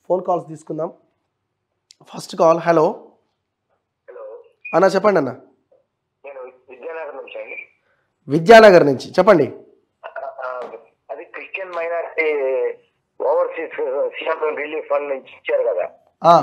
Phone calls తీసుకుందాం first call hello hello అన్న చెప్పండి అన్న నేను విద్యానగర్ నుంచి అండి విద్యానగర్ నుంచి చెప్పండి ఆ, అది Christian minority overseas CM relief fund నుంచి ఇచ్చారు కదా ఆ,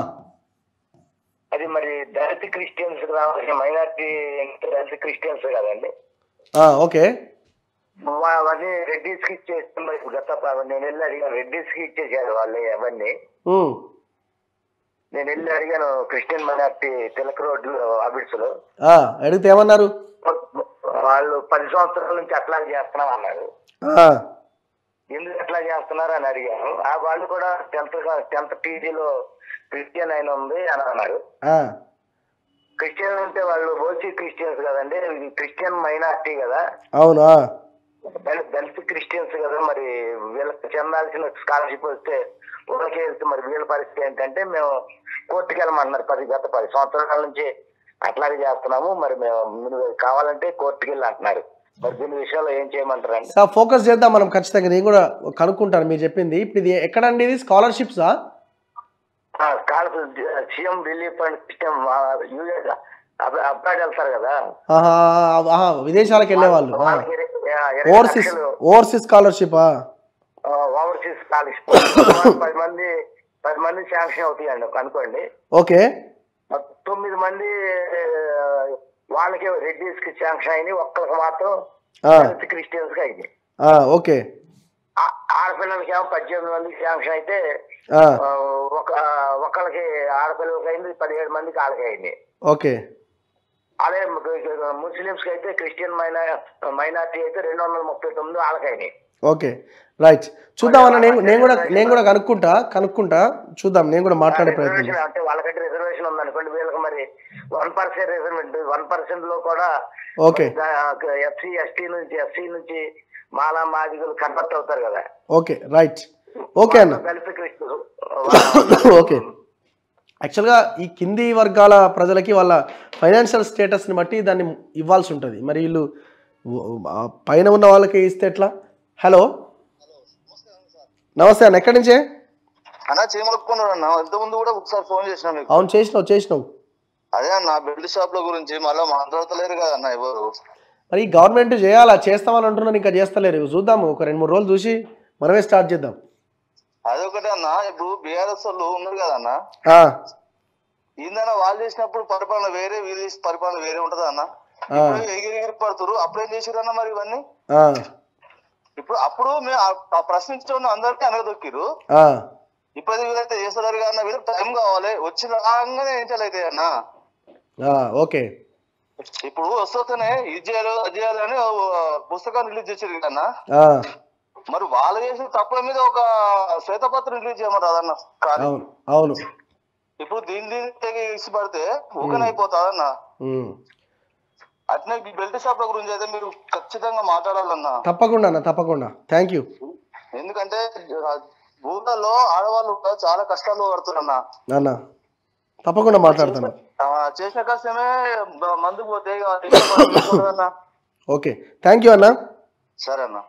అది మరి దళిత క్రిస్టియన్స్ రావాల్సిన మైనారిటీ దళిత క్రిస్టియన్స్ కదండి ఆ, ఓకే వా- అవన్నీ రెడ్డిస్ కి ఇచ్చేస్తే మరి గత ప- నేను వెళ్ళి అడిగాను రెడ్డిస్ కి ఇచ్చేసారు వాళ్ళు అవన్నీ ఉమ్, నేను వెళ్ళి అడిగాను Christian minority Tilak road Abids లో ఆ, అడిగితే ఏమన్నారు వాళ్ళు పది సంవత్సరాల నుంచి అట్లా చేస్తున్నాం అన్నారు ఆ, ఎందుకు ఎట్లా చేస్తున్నారు అని అడిగాను ఆ వాళ్ళు కూడా టెన్త్ టెన్త్ పీజీలో క్రిస్టియన్ అయిన ఉంది అని అన్నారు ఆ, క్రిస్టియన్ అంటే వాళ్ళు ఓసీ క్రిస్టియన్స్ కదండి ఇది క్రిస్టియన్ మైనార్టీ కదా అవును ఆ, దళిత దళిత క్రిస్టియన్స్ కదా మరి వీళ్ళకి చెందాల్సిన స్కాలర్షిప్ వస్తే ఊరికే వెళ్తే మరి వీళ్ళ పరిస్థితి ఏంటంటే మేము కోర్టుకి వెళ్ళమన్నారు పది గత పది సంవత్సరాల నుంచి అట్లాగే చేస్తున్నాము మరి మేము మీరు కావాలంటే కోర్టుకి వెళ్ళి అంటున్నారు మరి దీని విషయంలో ఏం చేయమంటారండి సార్ ఫోకస్ చేద్దాం మనం ఖచ్చితంగా నేను కూడా కనుక్కుంటాను మీరు చెప్పింది ఇప్పుడు ఇది ఎక్కడండి ఇది స్కాలర్షిప్సా scholarship CM relief fund system US abroad వెళ్తారు కదా ఆహా, ఆహా, విదేశాలకు వెళ్ళే వాళ్ళు వాళ్ళకి ఇరవై- ఆ, ఇరవై ఓవర్సీస్ లక్షలు, ఓవర్సీస్ స్కాలర్షిపా ఆ, ఓవర్సీస్ స్కాలర్షిప్ పది మంది పది మంది శాంక్షన్ అవుతాయండి అనుకోండి ఓకే తొమ్మిది మంది ఆ, వాళ్ళకి రెడ్డిస్ కి శాంక్షన్ అయినాయి ఒక్కరికి మాత్రం ఆ, దళిత క్రిస్టియన్స్ కి అయింది ఆ, ఓకే ఆ- ఆడపిల్లలకి ఏమో పద్దెనిమిది మందికి శాంక్షన్ అయితే ఆ, ఆ, ఒక ఒకళ్ళకి ఆడపిల్లలకి అయింది పదిహేడు మందికి వాళ్ళకి అయింది ఓకే అదే ముస్లిమ్స్ కి అయితే క్రిస్టియన్ మైనా మైనార్టీ అయితే రెండు వందల ముప్పై తొమ్మిది వాళ్ళకైనాయి ఓకే రైట్ చూద్దాం అన్న నేను నేను కూడా నేను కూడా కనుక్కుంటా కనుక్కుంటా చూద్దాం నేను కూడా మాట్లాడే ప్రయత్నం రిజర్వేషన్ అంటే వాళ్ళకంటే రిజర్వేషన్ ఉంది అనుకోండి వీళ్ళకి మరి one percent reservation one percent లో కూడా ఓకే ఎస్సీ ఎస్టీ నుంచి ఎస్సీ నుంచి మాలా మాదిగలు కన్వర్ట్ అవుతారు కదా ఓకే రైట్ ఓకే అన్న దళిత క్రిస్టియన్స్ ఓకే యాక్చువల్గా ఈ కింది వర్గాల ప్రజలకి వాళ్ళ ఫైనాన్షియల్ స్టేటస్ని బట్టి దాన్ని ఇవ్వాల్సి ఉంటుంది మరి వీళ్ళు ఆ, పైన ఉన్న వాళ్ళకి ఇస్తే ఎట్లా హలో నమస్తే అన్న ఎక్కడి నుంచే అన్న చీమలుక్కున్నాడు అన్న ఇంత ముందు కూడా ఒకసారి ఫోన్ చేసిన మీకు అవును చేసినావు చేసినావు అదే అన్న బెల్ట్ షాప్ ల గురించి మళ్ళీ మాట్లాడతలేరు కదా అన్న ఎవరు మరి ఈ గవర్నమెంట్ చేయాలా చేస్తామని అంటున్నాను ఇంకా చేస్తలేరు చూద్దాము ఒక రెండు మూడు రోజులు చూసి మనమే స్టార్ట్ చేద్దాం అదొకటే అన్న ఇప్పుడు బీఆర్ఎస్ వాళ్ళు ఉన్నారు కదా అన్న ఆ, ఏందన్నా వాళ్ళు చేసినప్పుడు పరిపాలన వేరే వీళ్ళు చేసిన పరిపాలన వేరే ఉంటదా అన్న ఆ, ఇప్పుడు ఎగిరి ఎగిరి పడుతురు అప్పుడేం చేసిరన్న మరి ఇవన్నీ ఆ, ఇప్పుడు అప్పుడు మేము ఆ- ఆ ప్రశ్నించడం అందరికీ అనగదొక్కిరు ఆ, ఇప్పుడు వీళ్ళైతే చేస్తున్నారు కానీ వీళ్ళకి టైం కావాలి వచ్చిన రాగానే ఏంటలు అయితే అన్న ఆ, ఓకే ఇప్పుడు వస్తూనే ఇది చేయాలి అది చేయాలని ఓ పుస్తకాన్ని రిలీజ్ చేసారు కదన్నా ఆ, మరి వాళ్ళు చేసిన తప్పుల మీద ఒక శ్వేతపత్రం రిలీజ్ చేయమని రాదన్న కానీ అవును అవును ఇప్పుడు దీని దీనికి ఇసి పడితే ఊకనైపోతాదన్న ఉమ్. అట్నే ఈ బెల్ట్ షాప్ల గురించి అయితే మీరు ఖచ్చితంగా మాట్లాడాలన్న తప్పకుండా అన్న తప్పకుండా థ్యాంక్ యూ ఎందుకంటే ఆ ఊళ్ళలో ఆడవాళ్ళు కూడా చాలా కష్టాలు పడుతున్నా అన్న తప్పకుండా మాట్లాడతాను చేసిన కష్టమే బ- మందు పోతే ఇక ఇంట్లో పని చేసుకోలేదన్న. ఓకే థ్యాంక్ యూ అన్న సరే అన్న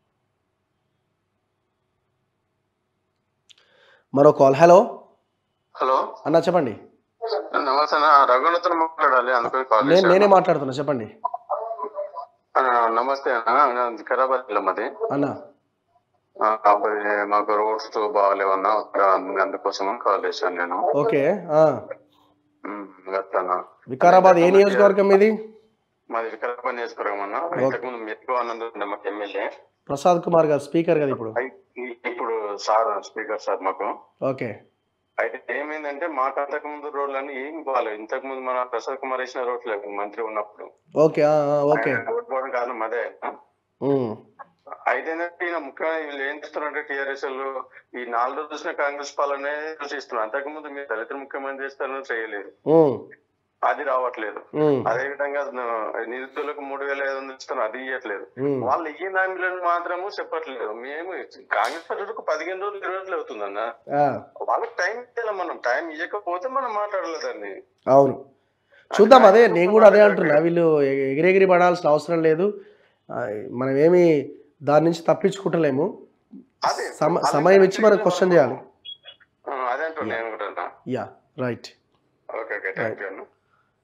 మరో కాల్ హలో హలో అన్న చెప్పండి నమస్తే అన్న రఘునాథ్ మాట్లాడాలి అందుకని కాల్ నేను నేనే చేశాను మాట్లాడుతున్నా చెప్పండి ఆ, నమస్తే అన్న ఖరాబాద్ మాది అన్న ఆ, అప్పుడు మాకు రోడ్స్ బాగాలేవన్నా అందుకోసం కాల్ చేశాను నేను ఓకే ఆ. ఉమ్, గట్లనా వికారాబాద్ ఏ నియోజకవర్గం ఇది మాది వికారాబాద్ నియోజకవర్గం అన్న ఇంతకుముందు మెట్రో ఆనంద్ ఉండే మాకు ఎమ్మెల్యే ప్రసాద్ కుమార్ గారు స్పీకర్ కదా ఇప్పుడు ఇప్పుడు సార్ స్పీకర్ సార్ మాకు ఓకే అయితే ఏమైందంటే మాకు అంతకు ముందు రోడ్లన్నీ ఏం బాగాలేదు ఇంతకు ముందు మన ప్రసాద్ కుమార్ వేసిన రోడ్లు లేవు మంత్రి ఉన్నప్పుడు ఓకే ఆ, ఆ, ఓకే ఆయన ఓడిపోవడం కారణం అదే ఉమ్. అయితే ఏంటంటే ఈయన ముఖ్యంగా వీళ్ళు ఏం చేస్తున్నారంటే టీఆర్ఎస్ వాళ్ళు ఈ నాలుగు రోజులు చూసిన కాంగ్రెస్ పాలనే చూసిస్తున్నారు అంతకుముందు మీరు దళిత ముఖ్యమంత్రి చేస్తారని చేయలేదు ఉమ్. అది రావట్లేదు ఉమ్. అదే విధంగా ఆ, నిరుద్యోగులకు మూడు వేల ఐదు వందలు ఇస్తున్నారు అది ఇవ్వట్లేదు ఉమ్. వాళ్ళు ఈ హామీలను మాత్రము చెప్పట్లేదు మేము కాంగ్రెస్ పార్టీలకు పదిహేను రోజులు ఇరవై రోజులు అవుతుందన్న ఆ, వాళ్ళకి టైం ఇవ్వాలి మనం టైం ఇవ్వకపోతే మనం మాట్లాడలేదండి అవును చూద్దాం అదే నేను కూడా అదే అంటున్నా వీళ్ళు ఎ- ఎగిరెగిరి పడాల్సిన అవసరం లేదు ఆ, మనం ఏమి దాని నుంచి తప్పించుకుంటలేము అదే సమ సమయం ఇచ్చి మనం క్వశ్చన్ చేయాలి ఆ, అదే అదే అంటున్నా నేను కూడా అన్నా. Yeah right okay okay thank you అన్న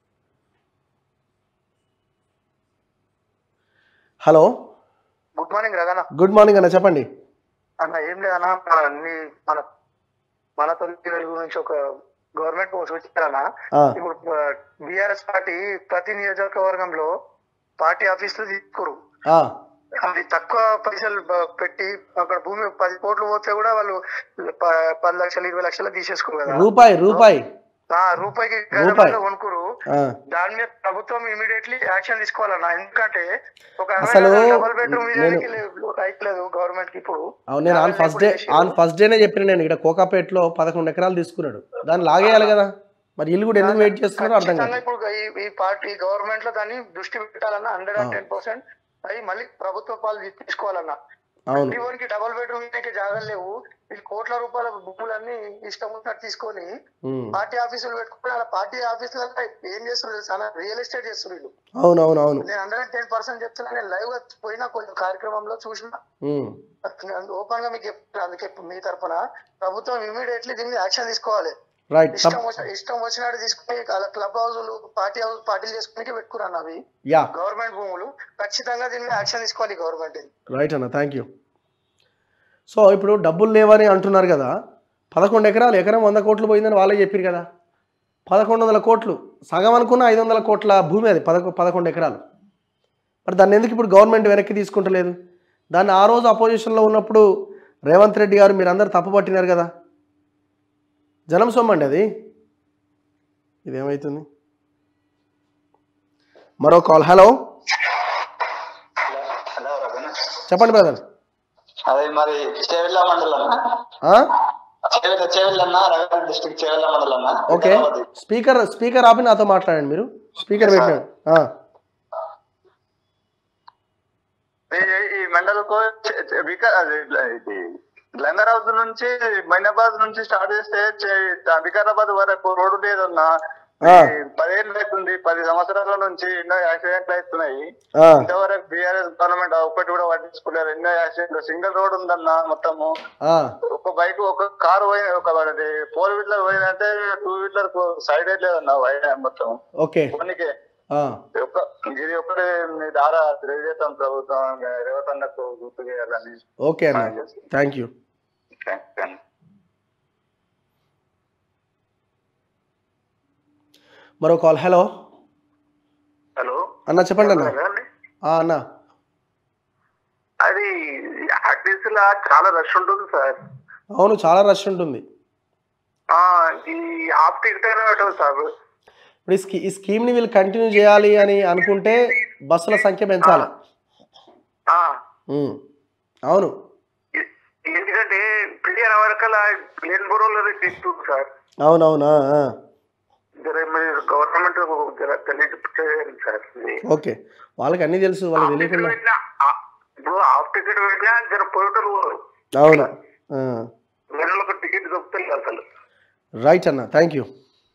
హలో గుడ్ మార్నింగ్ రగన గుడ్ మార్నింగ్ అన్న చెప్పండి అన్న ఏం లేదన్నా మన నీ మన మన తొలి వెలుగు నుంచి ఒక గవర్నమెంట్ సూచించారన్నా ఆ, ఇప్పుడు బిఆర్ఎస్ పార్టీ ప్రతి నియోజకవర్గంలో పార్టీ ఆఫీసులు తీసుకోరు ఆ, అది తక్కువ పైసలు బ- పెట్టి అక్కడ భూమి పది కోట్లు పోతే కూడా వాళ్ళు ప- పది లక్షలు ఇరవై లక్షలు తీసేసుకోరు కదా రూపాయి రూపాయి ఆ రూపాయికి రూపాయి. గజంలో కొనుక్కురు ఆ, దాని మీద ప్రభుత్వం ఇమీడియట్లీ యాక్షన్ తీసుకోవాలన్నా ఎందుకంటే ఒక అసలు డబల్ బెడ్రూమ్ నేను- రైట్లేదు గవర్నమెంట్ కి ఇప్పుడు అవును నేను on first day on first డేనే చెప్పిన నేను ఇక్కడ కోకాపేటలో పదకొండు ఎకరాలు తీసుకున్నాడు దాన్ని లాగేయాలి కదా మరి ఇల్లు కూడా ఎందుకు వెయిట్ చేస్తున్నారో అర్థం ఖచ్చితంగా కాదు ఇప్పుడు ఈ ఈ పార్టీ గవర్నమెంట్ లో దాన్ని దృష్టి పెట్టాలన్నా హండ్రెడ్ అండ్ టెన్ పర్సెంట్ అవి మళ్ళీ ప్రభుత్వ పాలు తీసుకోవాలన్నా అవును కి డబల్ బెడ్రూమ్ జాగాలు లేవు ఈ కోట్ల రూపాయల భూములన్నీ ఇష్టం ఉన్నట్టు తీసుకొని ఉమ్. పార్టీ ఆఫీసులు పెట్టుకుని అలా పార్టీ ఆఫీసులలో ఏం చేస్తున్నారు తెలుసా రియల్ ఎస్టేట్ చేస్తున్నారు వీళ్ళు అవును అవును అవును నేను హండ్రెడ్ అండ్ టెన్ పర్సెంట్ చెప్తున్నా నేను లైవ్ గా పోయినా కొంచెం కార్యక్రమంలో చూసిన ఉమ్. ఓపెన్ గా మీకు చెప్తున్నా అందుకే మీ తరపున ప్రభుత్వం ఇమీడియట్లీ దీన్ని యాక్షన్ తీసుకోవాలి రైట్ తప్ ఇష్టం వచ్చి ఇష్టం వచ్చినట్టు తీసుకుని అలా క్లబ్ హౌస్లు పార్టీ హౌస్ పార్టీలు చేసుకుని పెట్టుకున్నాను అవి యా గవర్నమెంట్ భూములు ఖచ్చితంగా దీని మీద యాక్షన్ తీసుకోవాలి గవర్నమెంట్ రైట్ అన్న థ్యాంక్ యూ సో ఇప్పుడు డబ్బులు లేవని అంటున్నారు కదా పదకొండు ఎకరాలు ఎకరం వంద కోట్లు పోయిందని వాళ్ళే చెప్పారు కదా పదకొండు వందల కోట్లు సగం అనుకున్న ఐదు వందల కోట్ల భూమి అది పదకొ పదకొండు ఎకరాలు మరి దాన్ని ఎందుకు ఇప్పుడు గవర్నమెంట్ వెనక్కి తీసుకుంటలేదు దాన్ని ఆ రోజు అపోజిషన్లో ఉన్నప్పుడు రేవంత్ రెడ్డి గారు మీరు అందరు తప్పుపట్టినారు కదా జనం సొమ్మండి అది ఇదేమవుతుంది మరో కాల్ హలో హలో రఘున చెప్పండి బ్రదర్ అదే మరి చేవెళ్ళ మండలం చేవెళ్ళ చేవెళ్ళన్న రంగారెడ్డి డిస్ట్రిక్ట్ చేవెళ్ళ మండలం ఓకే స్పీకర్ స్పీకర్ ఆపి నాతో మాట్లాడండి మీరు స్పీకర్ పెట్టాడు ఆ, ఈ మండలకు ఇది లంగరాజు నుంచి మైనాబాద్ నుంచి స్టార్ట్ చేస్తే చే- వికారాబాద్ వరకు రోడ్డు లేదన్నా ఆ. ఈ పదేళ్ళు అవుతుంది పది సంవత్సరాల నుంచి ఎన్నో యాక్సిడెంట్లు అవుతున్నాయి ఆ, ఇంతవరకు బీఆర్ఎస్ గవర్నమెంట్ ఒకటి కూడా పట్టించుకోలేరు ఎన్నో యాక్సిడెంట్లు సింగిల్ రోడ్ ఉందన్న మొత్తము ఆ, ఒక ఒక బైక్ ఒక కారు పోయిన ఒక ఫోర్ వీలర్ పోయినంటే టూ వీలర్ సైడ్ లేదన్న వై- మొత్తం ఓకే పోనీకే ఆ, ఒక్క ఇది ఒకటే మీ ద్వారా తెలియజేస్తాం ప్రభుత్వం రేవతన్నకు గుర్తు చేయాలని ఓకే అన్న థ్యాంక్ యూ మరో కాల్ హలో హలో అన్న చెప్పండి అన్న ఆ, అన్న అది ఆర్టీసీ లా చాలా రష్ ఉంటుంది సార్ అవును చాలా రష్ ఉంటుంది ఆ, ఈ హాఫ్ టికెట్ అయినా పెట్టదు సార్ ఇప్పుడు ఈ స్కీ ఈ స్కీమ్ని వీళ్ళు కంటిన్యూ చేయాలి అని అనుకుంటే బస్సుల సంఖ్య పెంచాలి ఆ, ఉమ్, అవును ఎ- ఎందుకంటే పిల్లల వరకల లేని బుర్రలో తీసుకుంటుంది సార్ అవునవునా ఆ, జర మీరు గవర్నమెంట్ జర తెలియజేయాలి సార్ ఇది. ఓకే వాళ్ళకి అన్నీ తెలుసు వాళ్ళకి హాఫ్ టికెట్ తెలియకుండా పెట్టినా ఆ, ఇప్పుడు హాఫ్ టికెట్ పెట్టినా జర పోయేటోళ్ళు పోరు అవును ఆ, వేరే ఒక టికెట్ దొరుకుతుంది అసలు రైట్ అన్న థ్యాంక్ యూ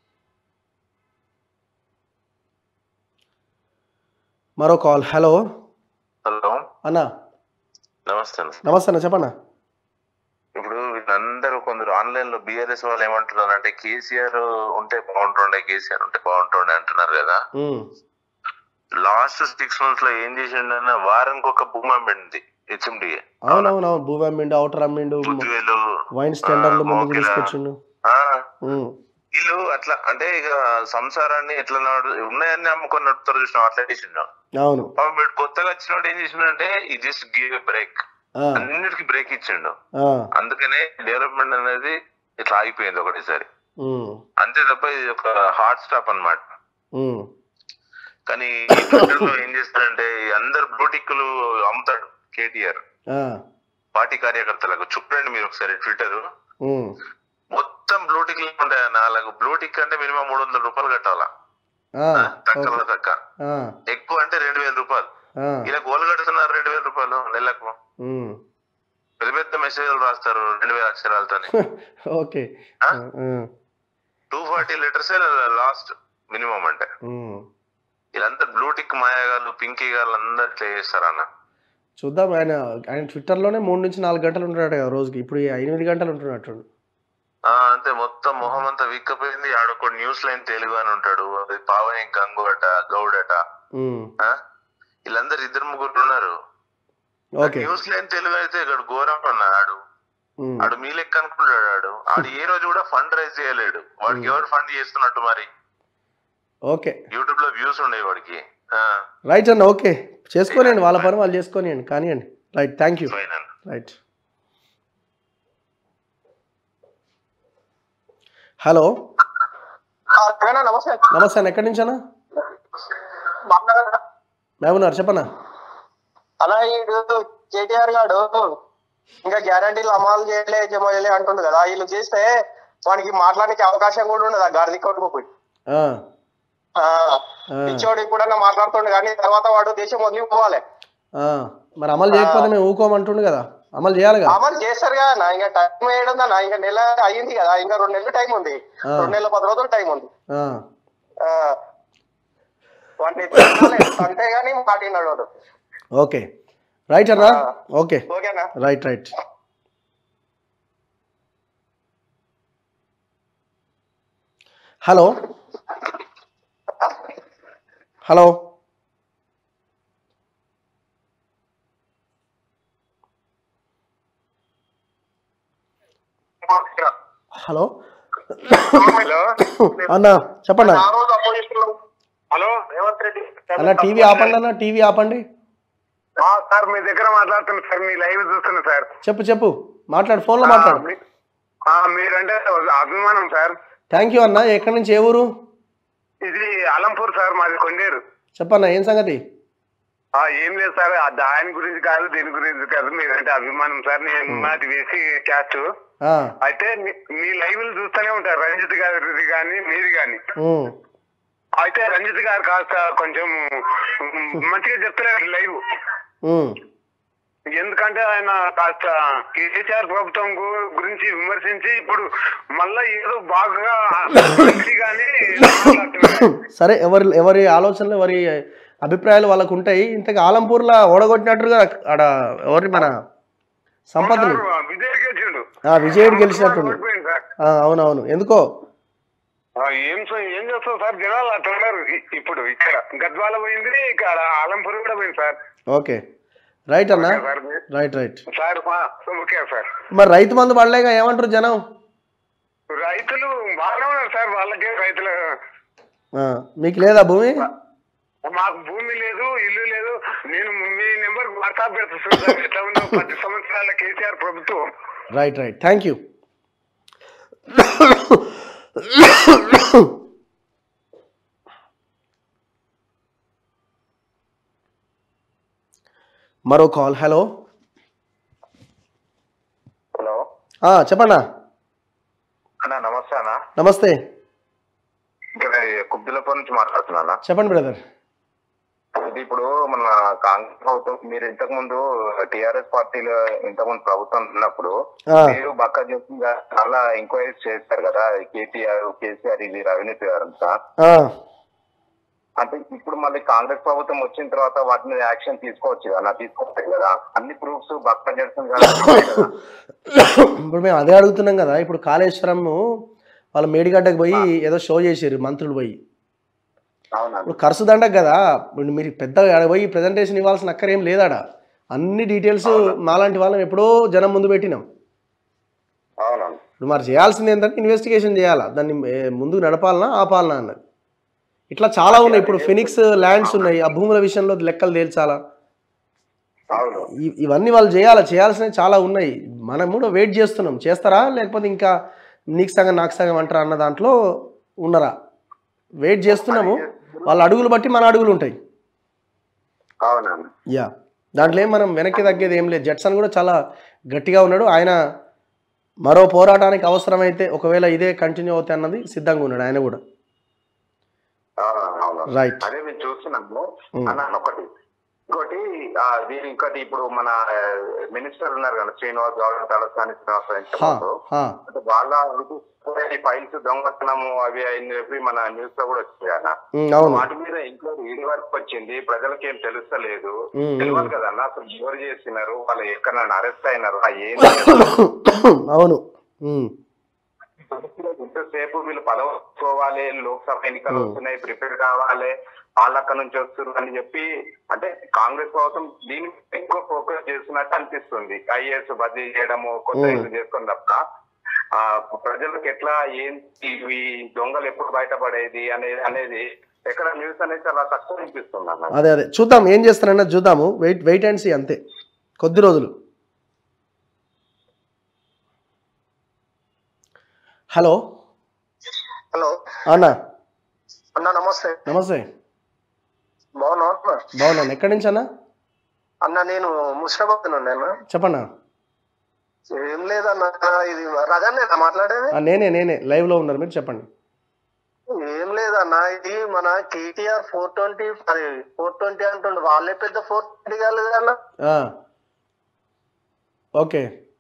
మరో కాల్ హలో హలో అన్న నమస్తే అన్న. నమస్తే అన్న చెప్పన్న ఇప్పుడు వీళ్ళందరూ కొందరు ఆన్లైన్ లో బిఆర్ఎస్ వాళ్ళు ఏమంటున్నారు అంటే కేసీఆర్ ఉంటే బాగుంటుండే కేసీఆర్ ఉంటే బాగుంటుండే అంటున్నారు కదా ఉమ్, లాస్ట్ సిక్స్ మంత్స్ లో ఏం చేసిండన్న వారానికి ఒక భూమి అమ్మింది హెచ్ఎండిఏ అవునవునవును భూమి అమ్మిండు అవుటర్ అమ్మిండు బుద్ధివేలు వైన్ స్టాండర్లు ముందుకు మోకిలా. తీసుకొచ్చిండు ఆ, ఉమ్, వీళ్ళు అట్లా అంటే ఇక సంసారాన్ని ఎట్లా నడు ఉన్నాయని అమ్ముకొని నడుపుతారు చూసిన అట్లా చేసిండు అవును పాపం వీడు కొత్తగా వచ్చినప్పుడు ఏం చేసిండంటే ఈ జస్ట్ గివ్ బ్రేక్ ఆ, అన్నిటికీ బ్రేక్ ఇచ్చిండు ఆ, అందుకనే డెవలప్మెంట్ అనేది ఇట్లా ఆగిపోయింది ఒకటేసారి ఉమ్, అంతే తప్ప ఇది ఒక హార్డ్ స్టాప్ అన్నమాట ఉమ్, కానీ ఈ ట్విట్టర్ లో ఏం చేస్తారంటే ఈ అందరు బ్లూటిక్లు అమ్ముతాడు కేటీఆర్ ఆ, పార్టీ కార్యకర్తలకు చూడండి మీరు ఒకసారి ట్విట్టర్ ఉమ్, మొత్తం బ్లూటిక్లు ఉంటాయి నాలుగు బ్లూటిక్ అంటే మినిమం మూడు వందల రూపాయలు కట్టాలా ఆ, తక్కువ ఓకే. తక్కువ ఆ, ఎక్కువ అంటే రెండు వేల రూపాయలు ఆ, ఇలా గోలు కడుతున్నారు రెండు వేల రూపాయలు నెలకు ఉమ్, పెద్ద పెద్ద మెసేజ్లు రాస్తారు రెండు వేల అక్షరాలతోని ఓకే ఆ? ఆ, two forty litres last minimum అంటే ఉమ్. వీళ్ళంతా బ్లూటిక్ మాయాగాళ్ళు పింకీ గాళ్ళు అందరు ఇట్లా చేస్తారు అన్న చూద్దాం ఆయన ఆయన ట్విట్టర్లోనే మూడు నుంచి నాలుగు గంటలు ఉంటున్నాడు కదా రోజుకి ఇప్పుడు ఈ ఎనిమిది గంటలు ఉంటున్నట్టు ఆ, అంతే మొత్తం మొహం అంతా విక్కపోయింది ఆడొక న్యూస్ లైన్ తెలుగు అని ఉంటాడు అది పావని గంగు అట గౌడ్ అట ఉమ్, ఆ? వీళ్ళందరూ ఇద్దరు ముగ్గురు ఉన్నారు ఓకే న్యూస్ లైన్ తెలుగు అయితే ఇక్కడ ఘోరం ఉన్నాడు ఉమ్, ఆడు మీ లెక్క అనుకుంటాడు ఆడు ఆడు ఏ రోజు కూడా ఫండ్ రైజ్ చేయలేడు వాడికి ఎవరు ఫండ్ చేస్తున్నట్టు మరి ఓకే యూట్యూబ్ లో వ్యూస్ ఉండేవి వాడికి ఆ, రైట్ అన్న ఓకే చేసుకోనియండి వాళ్ళ పని వాళ్ళు చేసుకోనియండి కానివ్వండి రైట్ థ్యాంక్ యూ fine అన్న. రైట్ హలో రవీనా నమస్తే నమస్తే అన్న ఎక్కడి నుంచి అన్న మాట్లాడారా మేమున్నారు చెప్పన్నా అలా ఈడు కేటీఆర్ గాడు ఇంకా గ్యారంటీలు అమలు చేయలే చేయలే అంటుండు కదా వీళ్ళు చేస్తే వానికి మాట్లాడడానికి అవకాశం కూడా ఉండదు ఆ గార్ది కొడుకు ఆ, ఆ, పిచ్చోడు ఇప్పుడన్నా మాట్లాడుతుండు కానీ తర్వాత వాడు దేశం వదిలిపోవాలి ఆ, మరి అమలు చేయకపోతే మేము ఊకోమంటుండు కదా అమలు చేయాలి కదా అమలు చేస్తారు కదా నా ఇంకా టైం వేయడం నా ఇంకా నెల అయ్యింది కదా ఇంకా రెండు నెలలు టైం ఉంది ఆ. రెండు నెలల పది రోజులు టైం ఉంది ఆ, ఆ. వాడిని తిట్టాలి. అంతే గానీ మాటినాడు వాడు ఓకే రైట్ అన్నా ఓకే ఓకేనా right right hello hello hello hello అన్న చెప్పండి ఆ రోజు అపోజిషన్ హలో రేవంత్ రెడ్డి అన్న టీవీ ఆపండి అన్న టీవీ ఆపండి ఆ, సార్ మీ దగ్గర మాట్లాడుతున్నా సార్ మీ లైవ్ చూస్తున్నా సార్ చెప్పు చెప్పు మాట్లాడు ఫోన్లో మాట్లాడు మీ- ఆ, మీరంటే అభిమానం సార్ థ్యాంక్ యూ అన్న ఎక్కడి నుంచి ఏ ఊరు ఇది అలంపూర్ సార్ మాది కొండేరు చెప్పన్న ఏం సంగతి ఆ, ఏం లేదు సార్ ఆ దాని గురించి కాదు దీని గురించి కాదు మీరంటే అభిమానం సార్ నేను మాది వేసి క్యాస్ట్ ఆ, అయితే మీ- మీ లైవ్లు చూస్తూనే ఉంటారు రంజిత్ గారిది కానీ మీది కానీ ఉమ్, అయితే రంజిత్ గారు కాస్త కొంచెం మ్, మంచిగా చెప్తలేరు లైవ్ ఉమ్, ఎందుకంటే ఆయన కాస్త కేసీఆర్ ప్రభుత్వం గు- గురించి విమర్శించి ఇప్పుడు మళ్ళా ఏదో బాగా మంచిగానే మాట్లాడుతున్నారు. సరే ఎవరి ఎవరి ఆలోచనలు ఎవరి అభిప్రాయాలు వాళ్ళకు ఉంటాయి ఇంతకు ఆలంపూర్లో ఓడగొట్టినట్టుగా ఆడ ఎవరి మన సంపదని సార్, విజయ్ గెలిచిండు ఆ, విజయుడు గెలిచినట్టుంది ఓడిపోయింది సార్. ఆ, అవునవును ఎందుకో ఆ, ఏం స- ఏం చేస్తాం సార్ జనాలు అట్లా ఉన్నారు ఇ- ఇప్పుడు ఇక్కడ గద్వాల పోయింది ఇక్కడ ఆలంపూర్ కూడా పోయింది సార్ ఓకే రైట్ అన్న okay sir. Right right sir ఆ, ఓకే సార్ మరి రైతు మందు పడలేక ఏమంటారు జనం రైతులు బాగానే ఉన్నారు సార్ వాళ్ళకే రైతులు ఆ, మీకు లేదా భూమి మాకు భూమి లేదు ఇల్లు లేదు నేను మీ నెంబర్ వాట్సాప్ పెడుతున్నాను సార్ ఎట్లా ఉందో పది సంవత్సరాల కేసీఆర్ ప్రభుత్వం రైట్ రైట్ థ్యాంక్ యూ మరో కాల్ హలో హలో ఆ, చెప్పన్నా అన్న నమస్తే అన్న నమస్తే ఇక్కడ కుబ్దులపూర్ నుంచి మాట్లాడుతున్నా చెప్పండి బ్రదర్ ఇది ఇప్పుడు మన కాంగ్రెస్ ప్రభుత్వం మీరు ఇంతకు ముందు టిఆర్ఎస్ పార్టీలో ఇంతకు ముందు ప్రభుత్వం ఉన్నప్పుడు ఆ. మీరు బక్క జోసింగ్ గారు చాలా ఎంక్వైరీస్ చేస్తారు కదా కేటీఆర్ కేసీఆర్ ఇది అవినీతి అంతా ఆ, అంటే ఇప్పుడు మళ్ళీ కాంగ్రెస్ ప్రభుత్వం వచ్చిన తర్వాత వాటి మీద యాక్షన్ తీసుకోవచ్చు కదా తీసుకోవచ్చు కదా అన్ని ప్రూఫ్స్ బక్క జోసింగ్ గారు ఉన్నాయి కదా. ఇప్పుడు మేము అదే అడుగుతున్నాం కదా ఇప్పుడు కాళేశ్వరం వాళ్ళ మేడిగడ్డకు పోయి ఏదో షో చేసారు మంత్రులు పోయి అవునా ఇప్పుడు ఖర్చు దండకు కదా ఇప్పుడు మీరు పెద్ద ఆడ పోయి ప్రజెంటేషన్ ఇవ్వాల్సిన అక్కరేం లేదాడ అన్ని డీటెయిల్స్ మాలాంటి వాళ్ళం ఎప్పుడో జనం ముందు పెట్టినాం అవునవును ఇప్పుడు మరి చేయాల్సింది ఏంటంటే ఇన్వెస్టిగేషన్ చేయాలా దాన్ని ఏ, ముందుకు నడపాలనా ఆపాలనా అన్నది ఇట్లా చాలా ఉన్నాయి ఇప్పుడు ఫినిక్స్ ల్యాండ్స్ ఉన్నాయి ఆ భూముల విషయంలో లెక్కలు తేల్చాలా అవును ఇ- ఇవన్నీ వాళ్ళు చేయాలా చేయాల్సినవి చాలా ఉన్నాయి మనం కూడా వెయిట్ చేస్తున్నాం చేస్తారా లేకపోతే ఇంకా నీకు సగం నాకు సగం అంటారా అన్న దాంట్లో ఉన్నారా వెయిట్ చేస్తున్నాము వాళ్ళ అడుగులు బట్టి మన అడుగులు ఉంటాయి అవునవును యా దాంట్లో ఏం మనం వెనక్కి తగ్గేది ఏం లేదు జట్సన్ కూడా చాలా గట్టిగా ఉన్నాడు ఆయన మరో పోరాటానికి అవసరమైతే ఒకవేళ ఇదే కంటిన్యూ అవుతాయి అన్నది సిద్ధంగా ఉన్నాడు ఆయన కూడా అవును రైట్ అదే మేము చూస్తున్నాము ఉమ్. అన్న ఒకటి ఇంకోటి ఆ, దీని ఇంకోటి ఇప్పుడు మన మినిస్టర్ ఉన్నారు కదా శ్రీనివాస్ గౌడ్ తలసాని శ్రీనివాస్ హా, ఇంతకుముందు. హా. అంటే వాళ్ళ ఈ ఫైల్స్ దొంగతనము అవి అని చెప్పి మన న్యూస్ లో కూడా వచ్చింది అన్న ఉమ్, అవును వాటి మీద ఎంక్వైరీ ఈడీ వరకు వచ్చింది ప్రజలకి ఏం తెలుస్తలేదు ఉమ్, తెలియదు కదా అన్న అసలు ఎవరు చేసినారు వాళ్ళు ఎక్కడ అరెస్ట్ అయినారు ఆ ఏం అవును ఉమ్, ఇంతసేపు వీళ్ళు పదవుకోవాలి లోక్సభ ఎన్నికలు వస్తున్నాయి ప్రిపేర్ కావాలి వాళ్ళు అక్కడ నుంచి వస్తున్నారు అని చెప్పి అంటే కాంగ్రెస్ ప్రభుత్వం దీని మీద ఎక్కువ ఫోకస్ చేస్తున్నట్టు అనిపిస్తుంది ఐఏఎస్ బదిలీ చేయడము కొత్త Hmm. ఇల్లు చేసుకుని తప్ప ఆ ప్రజలకు ఎట్లా ఏంటి ఇవి దొంగలు ఎప్పుడు బయటపడేది అనేది అనేది ఎక్కడ న్యూస్ అనేది చాలా తక్కువ అనిపిస్తుంది అన్న అదే అదే చూద్దాం ఏం చేస్తారన్నా చూద్దాము వెయిట్ వెయిట్ అండ్ సీ అంతే కొద్ది రోజులు హలో హలో అన్నా అన్న నమస్తే నమస్తే బాగున్నా అన్న బాగున్నాను ఎక్కడి నుంచి అన్నా అన్న నేను ముషిరాబాద్ నుండి అన్న చెప్పన్నా ఏం లేదన్న ఇది రజానేనా మాట్లాడేది ఆ, నేనే నేనే లైవ్లో ఉన్నారు మీరు చెప్పండి ఏం లేదన్న ఇది మన కేటీఆర్ ఫోర్ ట్వంటీ అది ఫోర్ ట్వంటీ అంటుండు వాళ్ళే పెద్ద ఫోర్ ట్వంటీ కాలేదు అన్న ఆ. ఓకే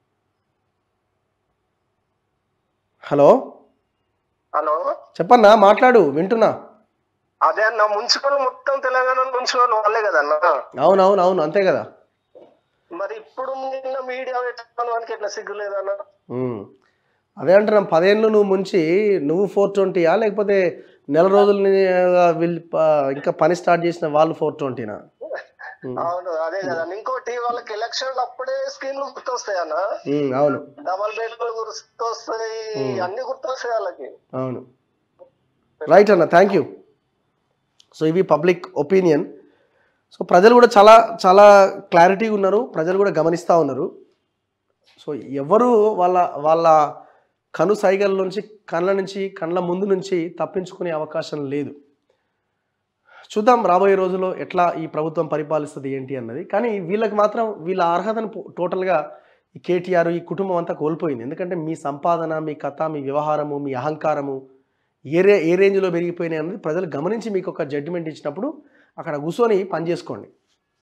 హలో హలో చెప్పన్నా మాట్లాడు వింటున్నా అదే అన్న మున్సిపల్ మొత్తం తెలంగాణ మున్సిపల్ వాళ్ళే కదన్న అవును అవును అవును అంతే కదా మరి ఇప్పుడు నిన్న మీడియా పెట్టడానికి ఎట్లా సిగ్గు లేదన్న ఉమ్. అదే అంటున్నాం పదేళ్ళు నువ్వు ముంచి నువ్వు ఫోర్ ట్వంటీయా లేకపోతే నెల రోజులు వీళ్ళు ప- ఇంకా పని స్టార్ట్ చేసిన వాళ్ళు ఫోర్ ట్వంటీనా అవును అదే కదన్న ఇంకోటి వాళ్ళకి ఎలక్షన్ అప్పుడే స్కీమ్లు గుర్తొస్తాయి అన్న అవును డబల్ బెడ్రూమ్ గుర్తొస్తాయి అన్ని గుర్తొస్తాయి వాళ్ళకి అవును రైట్ అన్న థ్యాంక్ యూ సో ఇవి పబ్లిక్ ఒపీనియన్ సో ప్రజలు కూడా చాలా చాలా క్లారిటీగా ఉన్నారు ప్రజలు కూడా గమనిస్తూ ఉన్నారు సో ఎవరు వాళ్ళ వాళ్ళ కను సైగల నుంచి కళ్ళ నుంచి కళ్ళ ముందు నుంచి తప్పించుకునే అవకాశం లేదు చూద్దాం రాబోయే రోజుల్లో ఎట్లా ఈ ప్రభుత్వం పరిపాలిస్తుంది ఏంటి అన్నది కానీ వీళ్ళకి మాత్రం వీళ్ళ అర్హతను పో- టోటల్గా ఈ కేటీఆర్ ఈ కుటుంబం అంతా కోల్పోయింది ఎందుకంటే మీ సంపాదన మీ కథ మీ వ్యవహారము మీ అహంకారము ఏ రే ఏ రేంజ్లో పెరిగిపోయినాయి అన్నది ప్రజలు గమనించి మీకు ఒక జడ్జిమెంట్ ఇచ్చినప్పుడు అక్కడ కూర్చొని పని చేసుకోండి